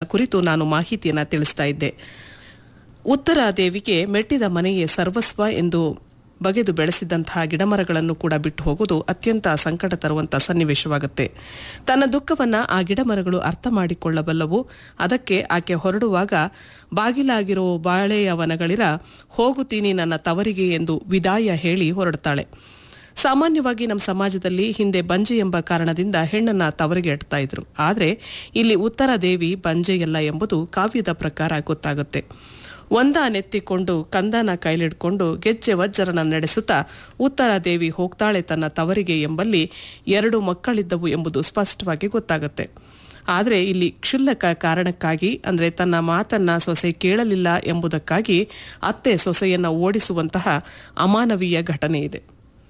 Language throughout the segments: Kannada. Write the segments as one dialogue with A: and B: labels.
A: ಕುರಿತು ನಾನು ಮಾಹಿತಿಯನ್ನು ತಿಳಿಸ್ತಾ ಇದ್ದೆ ಉತ್ತರ ದೇವಿಗೆ ಮೆಟ್ಟಿದ ಮನೆಯೇ ಸರ್ವಸ್ವ ಎಂದು ಬಗೆದು ಬೆಳೆಸಿದಂತಹ ಗಿಡಮರಗಳನ್ನು ಕೂಡ ಬಿಟ್ಟು ಹೋಗುವುದು ಅತ್ಯಂತ ಸಂಕಟ ತರುವಂಥ ಸನ್ನಿವೇಶವಾಗುತ್ತೆ ತನ್ನ ದುಃಖವನ್ನ ಆ ಗಿಡಮರಗಳು ಅರ್ಥ ಮಾಡಿಕೊಳ್ಳಬಲ್ಲವು ಅದಕ್ಕೆ ಆಕೆ ಹೊರಡುವಾಗ ಬಾಗಿಲಾಗಿರೋ ಬಾಳೆಯವನಗಳಿರ ಹೋಗುತ್ತೀನಿ ನನ್ನ ತವರಿಗೆ ಎಂದು ವಿದಾಯ ಹೇಳಿ ಹೊರಡ್ತಾಳೆ ಸಾಮಾನ್ಯವಾಗಿ ನಮ್ಮ ಸಮಾಜದಲ್ಲಿ ಹಿಂದೆ ಬಂಜೆ ಎಂಬ ಕಾರಣದಿಂದ ಹೆಣ್ಣನ್ನ ತವರಿಗೆ ಎಡ್ತಾ ಇದ್ರು ಆದರೆ ಇಲ್ಲಿ ಉತ್ತರ ದೇವಿ ಬಂಜೆಯಲ್ಲ ಎಂಬುದು ಕಾವ್ಯದ ಪ್ರಕಾರ ಗೊತ್ತಾಗುತ್ತೆ ಒಂದ ನೆತ್ತಿಕೊಂಡು ಕಂದನ ಕೈಲಿಡ್ಕೊಂಡು ಗೆಜ್ಜೆ ವಜ್ರನ ನಡೆಸುತ್ತಾ ಉತ್ತರ ದೇವಿ ಹೋಗ್ತಾಳೆ ತನ್ನ ತವರಿಗೆ ಎಂಬಲ್ಲಿ ಎರಡು ಮಕ್ಕಳಿದ್ದವು ಎಂಬುದು ಸ್ಪಷ್ಟವಾಗಿ ಗೊತ್ತಾಗುತ್ತೆ ಆದರೆ ಇಲ್ಲಿ ಕ್ಷುಲ್ಲಕ ಕಾರಣಕ್ಕಾಗಿ ಅಂದರೆ ತನ್ನ ಮಾತನ್ನ ಸೊಸೆ ಕೇಳಲಿಲ್ಲ ಎಂಬುದಕ್ಕಾಗಿ ಅತ್ತೆ ಸೊಸೆಯನ್ನ ಓಡಿಸುವಂತಹ ಅಮಾನವೀಯ ಘಟನೆ ಇದೆ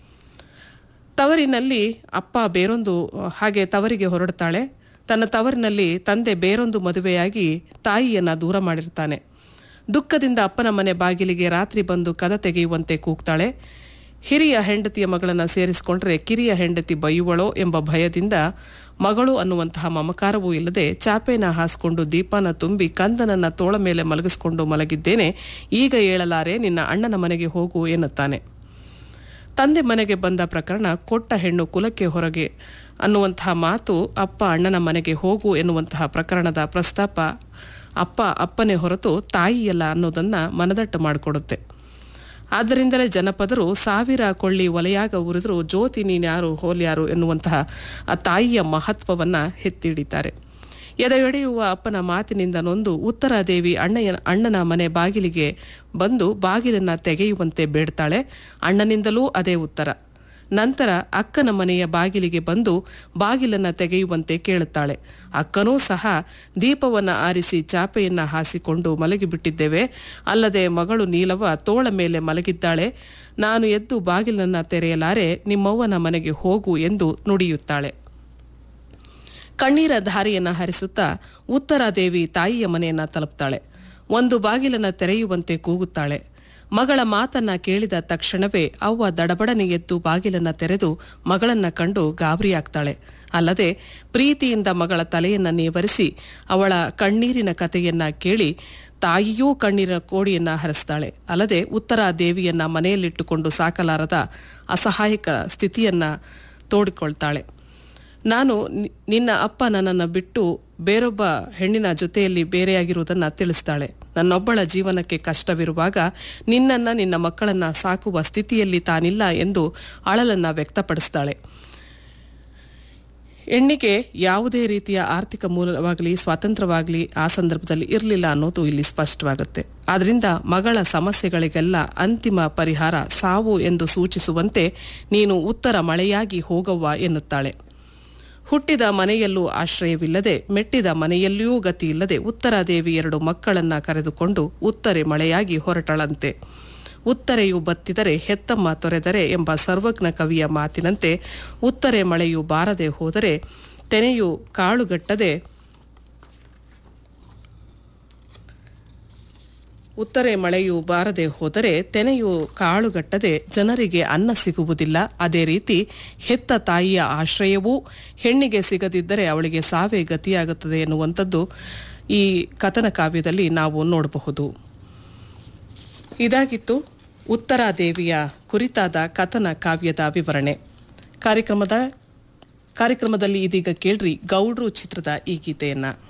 A: ತವರಿನಲ್ಲಿ ಅಪ್ಪ ಬೇರೊಂದು ಹಾಗೆ ತವರಿಗೆ ಹೊರಡ್ತಾಳೆ ತನ್ನ ತವರಿನಲ್ಲಿ ತಂದೆ ಬೇರೊಂದು ಮದುವೆಯಾಗಿ ತಾಯಿಯನ್ನ ದೂರ ಮಾಡಿರ್ತಾನೆ ದುಃಖದಿಂದ ಅಪ್ಪನ ಮನೆ ಬಾಗಿಲಿಗೆ ರಾತ್ರಿ ಬಂದು ಕದ ತೆಗೆಯುವಂತೆ ಕೂಗ್ತಾಳೆ ಹಿರಿಯ ಹೆಂಡತಿಯ ಮಗಳನ್ನ ಸೇರಿಸಿಕೊಂಡ್ರೆ ಕಿರಿಯ ಹೆಂಡತಿ ಬೈಯುವಳೋ ಎಂಬ ಭಯದಿಂದ ಮಗಳು ಅನ್ನುವಂತಹ ಮಮಕಾರವೂ ಇಲ್ಲದೆ ಚಾಪೆನ ಹಾಸ್ಕೊಂಡು ದೀಪನ ತುಂಬಿ ಕಂದನನ್ನ ತೋಳ ಮೇಲೆ ಮಲಗಿಸ್ಕೊಂಡು ಮಲಗಿದ್ದೇನೆ ಈಗ ಏಳಲಾರೆ ನಿನ್ನ ಅಣ್ಣನ ಮನೆಗೆ ಹೋಗು ಎನ್ನುತ್ತಾನೆ ತಂದೆ ಮನೆಗೆ ಬಂದ ಪ್ರಕರಣ ಕೊಟ್ಟ ಹೆಣ್ಣು ಕುಲಕ್ಕೆ ಹೊರಗೆ ಅನ್ನುವಂತಹ ಮಾತು ಅಪ್ಪ ಅಣ್ಣನ ಮನೆಗೆ ಹೋಗು ಎನ್ನುವಂತಹ ಪ್ರಕರಣದ ಪ್ರಸ್ತಾಪ ಅಪ್ಪ ಅಪ್ಪನೇ ಹೊರತು ತಾಯಿಯಲ್ಲ ಅನ್ನೋದನ್ನ ಮನದಟ್ಟು ಮಾಡಿಕೊಡುತ್ತೆ ಆದ್ದರಿಂದಲೇ ಜನಪದರು ಸಾವಿರ ಕೊಳ್ಳಿ ಒಲೆಯಾಗ ಉರಿದ್ರು ಜ್ಯೋತಿ ನೀನ್ಯಾರು ಹೋಲ್ಯಾರು ಎನ್ನುವಂತಹ ಆ ತಾಯಿಯ ಮಹತ್ವವನ್ನ ಎತ್ತಿಡಿತಾರೆ ಎದೆಯೊಡೆಯುವ ಅಪ್ಪನ ಮಾತಿನಿಂದ ನೊಂದು ಉತ್ತರ ದೇವಿ ಅಣ್ಣಯ್ಯ ಅಣ್ಣನ ಮನೆ ಬಾಗಿಲಿಗೆ ಬಂದು ಬಾಗಿಲನ್ನ ತೆಗೆಯುವಂತೆ ಬೇಡ್ತಾಳೆ ಅಣ್ಣನಿಂದಲೂ ಅದೇ ಉತ್ತರ ನಂತರ ಅಕ್ಕನ ಮನೆಯ ಬಾಗಿಲಿಗೆ ಬಂದು ಬಾಗಿಲನ್ನ ತೆಗೆಯುವಂತೆ ಕೇಳುತ್ತಾಳೆ ಅಕ್ಕನೂ ಸಹ ದೀಪವನ್ನ ಆರಿಸಿ ಚಾಪೆಯನ್ನ ಹಾಸಿಕೊಂಡು ಮಲಗಿಬಿಟ್ಟಿದ್ದೇವೆ ಅಲ್ಲದೆ ಮಗಳು ನೀಲವ ತೋಳ ಮೇಲೆ ಮಲಗಿದ್ದಾಳೆ ನಾನು ಎದ್ದು ಬಾಗಿಲನ್ನ ತೆರೆಯಲಾರೆ ನಿಮ್ಮವ್ವನ ಮನೆಗೆ ಹೋಗು ಎಂದು ನುಡಿಯುತ್ತಾಳೆ ಕಣ್ಣೀರ ಧಾರೆಯನ್ನ ಹರಿಸುತ್ತಾ ಉತ್ತರ ದೇವಿ ತಾಯಿಯ ಮನೆಯನ್ನ ತಲುಪ್ತಾಳೆ ಒಂದು ಬಾಗಿಲನ್ನ ತೆರೆಯುವಂತೆ ಕೂಗುತ್ತಾಳೆ ಮಗಳ ಮಾತನ್ನ ಕೇಳಿದ ತಕ್ಷಣವೇ ಅವ್ವ ದಡಬಡನೆ ಎದ್ದು ಬಾಗಿಲನ್ನ ತೆರೆದು ಮಗಳನ್ನ ಕಂಡು ಗಾಬರಿಯಾಗ್ತಾಳೆ ಅಲ್ಲದೆ ಪ್ರೀತಿಯಿಂದ ಮಗಳ ತಲೆಯನ್ನ ನೇವರಿಸಿ ಅವಳ ಕಣ್ಣೀರಿನ ಕಥೆಯನ್ನ ಕೇಳಿ ತಾಯಿಯೂ ಕಣ್ಣೀರಿನ ಕೋಡಿಯನ್ನ ಹರಿಸ್ತಾಳೆ ಅಲ್ಲದೆ ಉತ್ತರ ದೇವಿಯನ್ನ ಮನೆಯಲ್ಲಿಟ್ಟುಕೊಂಡು ಸಾಕಲಾರದ ಅಸಹಾಯಕ ಸ್ಥಿತಿಯನ್ನ ತೋಡಿಕೊಳ್ತಾಳೆ ನಾನು ನಿ- ನಿನ್ನ ಅಪ್ಪ ನನ್ನನ್ನು ಬಿಟ್ಟು ಬೇರೊಬ್ಬ ಹೆಣ್ಣಿನ ಜೊತೆಯಲ್ಲಿ ಬೇರೆಯಾಗಿರುವುದನ್ನು ತಿಳಿಸ್ತಾಳೆ ನನ್ನೊಬ್ಬಳ ಜೀವನಕ್ಕೆ ಕಷ್ಟವಿರುವಾಗ ನಿನ್ನನ್ನ ನಿನ್ನ ಮಕ್ಕಳನ್ನ ಸಾಕುವ ಸ್ಥಿತಿಯಲ್ಲಿ ತಾನಿಲ್ಲ ಎಂದು ಅಳಲನ್ನ ವ್ಯಕ್ತಪಡಿಸ್ತಾಳೆ ಹೆಣ್ಣಿಗೆ ಯಾವುದೇ ರೀತಿಯ ಆರ್ಥಿಕ ಮೂಲವಾಗಲಿ ಸ್ವಾತಂತ್ರ್ಯವಾಗಲಿ ಆ ಸಂದರ್ಭದಲ್ಲಿ ಇರಲಿಲ್ಲ ಅನ್ನೋದು ಇಲ್ಲಿ ಸ್ಪಷ್ಟವಾಗುತ್ತೆ ಆದ್ರಿಂದ ಮಗಳ ಸಮಸ್ಯೆಗಳಿಗೆಲ್ಲ ಅಂತಿಮ ಪರಿಹಾರ ಸಾವು ಎಂದು ಸೂಚಿಸುವಂತೆ ನೀನು ಉತ್ತರ ಮಳೆಯಾಗಿ ಹೋಗವ್ವ ಎನ್ನುತ್ತಾಳೆ ಹುಟ್ಟಿದ ಮನೆಯಲ್ಲೂ ಆಶ್ರಯವಿಲ್ಲದೆ ಮೆಟ್ಟಿದ ಮನೆಯಲ್ಲಿಯೂ ಗತಿಯಿಲ್ಲದೆ ಉತ್ತರಾದೇವಿ ಎರಡು ಮಕ್ಕಳನ್ನ ಕರೆದುಕೊಂಡು ಉತ್ತರೆ ಮಳೆಯಾಗಿ ಹೊರಟಳಂತೆ ಉತ್ತರೆಯು ಬತ್ತಿದರೆ ಹೆತ್ತಮ್ಮ ತೊರೆದರೆ ಎಂಬ ಸರ್ವಜ್ಞ ಕವಿಯ ಮಾತಿನಂತೆ ಉತ್ತರೆ ಮಳೆಯು ಬಾರದೆ ಹೋದರೆ ತೆನೆಯು ಕಾಳುಗಟ್ಟದೆ ಉತ್ತರೆ ಮಳೆಯು ಬಾರದೆ ಹೋದರೆ ತೆನೆಯು ಕಾಳುಗಟ್ಟದೆ ಜನರಿಗೆ ಅನ್ನ ಸಿಗುವುದಿಲ್ಲ ಅದೇ ರೀತಿ ಹೆತ್ತ ತಾಯಿಯ ಆಶ್ರಯವೂ ಹೆಣ್ಣಿಗೆ ಸಿಗದಿದ್ದರೆ ಅವಳಿಗೆ ಸಾವೇ ಗತಿಯಾಗುತ್ತದೆ ಎನ್ನುವಂಥದ್ದು ಈ ಕಥನ ಕಾವ್ಯದಲ್ಲಿ ನಾವು ನೋಡಬಹುದು ಇದಾಗಿತ್ತು ಉತ್ತರಾದೇವಿಯ ಕುರಿತಾದ ಕಥನ ಕಾವ್ಯದ ವಿವರಣೆ ಕಾರ್ಯಕ್ರಮದ ಕಾರ್ಯಕ್ರಮದಲ್ಲಿ ಇದೀಗ ಕೇಳ್ರಿ ಗೌಡ್ರು ಚಿತ್ರದ ಈ ಗೀತೆಯನ್ನ